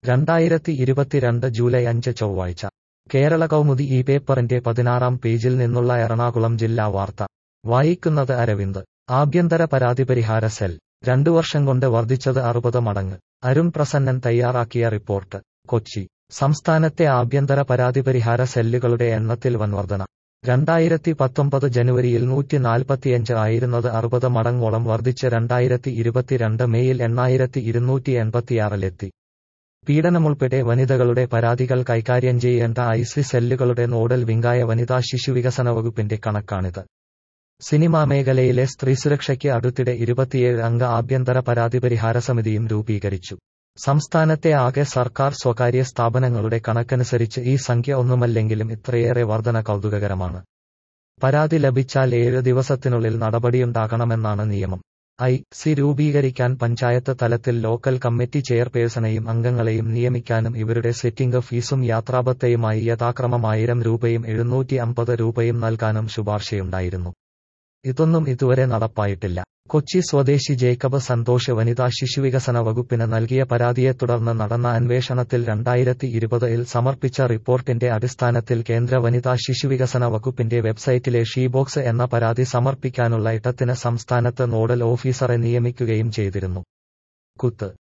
രണ്ടായിരത്തി ഇരുപത്തിരണ്ട് ജൂലൈ അഞ്ച് ചൊവ്വാഴ്ച കേരള കൗമുദി ഈ പേപ്പറിന്റെ പതിനാറാം പേജിൽ നിന്നുള്ള എറണാകുളം ജില്ലാ വാർത്ത വായിക്കുന്നത് അരവിന്ദ് ആഭ്യന്തര പരാതി പരിഹാര സെൽ രണ്ടു വർഷം കൊണ്ട് വർദ്ധിച്ചത് അറുപത് മടങ്ങ് അരുൺ പ്രസന്നൻ തയ്യാറാക്കിയ റിപ്പോർട്ട് കൊച്ചി സംസ്ഥാനത്തെ ആഭ്യന്തര പരാതി പരിഹാര സെല്ലുകളുടെ എണ്ണത്തിൽ വൻവർധന രണ്ടായിരത്തി പത്തൊമ്പത് ജനുവരിയിൽ നൂറ്റി നാൽപ്പത്തിയഞ്ച് ആയിരുന്നത് അറുപത് മടങ്ങോളം വർദ്ധിച്ച് രണ്ടായിരത്തി ഇരുപത്തിരണ്ട് മെയിൽ എണ്ണായിരത്തി ഇരുന്നൂറ്റി എൺപത്തിയാറിലെത്തി പീഡനമുൾപ്പെടെ വനിതകളുടെ പരാതികൾ കൈകാര്യം ചെയ്യേണ്ട ഐ സി സെല്ലുകളുടെ നോഡൽ വിംഗായ വനിതാ ശിശുവികസന വകുപ്പിന്റെ കണക്കാണിത് സിനിമാ മേഖലയിലെ സ്ത്രീസുരക്ഷയ്ക്ക് അടുത്തിടെ ഇരുപത്തിയേഴ് അംഗ ആഭ്യന്തര പരാതി പരിഹാര സമിതിയും രൂപീകരിച്ചു സംസ്ഥാനത്തെ ആകെ സർക്കാർ സ്വകാര്യ സ്ഥാപനങ്ങളുടെ കണക്കനുസരിച്ച് ഈ സംഖ്യ ഒന്നുമല്ലെങ്കിലും ഇത്രയേറെ വർധന കൗതുകകരമാണ് പരാതി ലഭിച്ചാൽ ഏഴ് ദിവസത്തിനുള്ളിൽ നടപടിയുണ്ടാകണമെന്നാണ് നിയമം ഐ സി രൂപീകരിക്കാൻ പഞ്ചായത്ത് തലത്തിൽ ലോക്കൽ കമ്മിറ്റി ചെയർപേഴ്സണെയും അംഗങ്ങളെയും നിയമിക്കാനും ഇവരുടെ സെറ്റിംഗ് ഫീസും യാത്രാബത്തയുമായി യഥാക്രമം ആയിരം രൂപയും എഴുന്നൂറ്റി അമ്പത് രൂപയും നൽകാനും ശുപാർശയുണ്ടായിരുന്നു ഇതൊന്നും ഇതുവരെ നടപ്പായിട്ടില്ല കൊച്ചി സ്വദേശി ജേക്കബ് സന്തോഷ് വനിതാ ശിശുവികസന വകുപ്പിന് നൽകിയ പരാതിയെ തുടർന്ന് നടന്ന അന്വേഷണത്തിൽ രണ്ടായിരത്തി ഇരുപതിൽ സമർപ്പിച്ച റിപ്പോർട്ടിന്റെ അടിസ്ഥാനത്തിൽ കേന്ദ്ര വനിതാ ശിശുവികസന വകുപ്പിന്റെ വെബ്സൈറ്റിലെ ഷീബോക്സ് എന്ന പരാതി സമർപ്പിക്കാനുള്ള ഇടത്തിന് സംസ്ഥാനത്ത് നോഡൽ ഓഫീസറെ നിയമിക്കുകയും ചെയ്തിരുന്നു കുത്ത്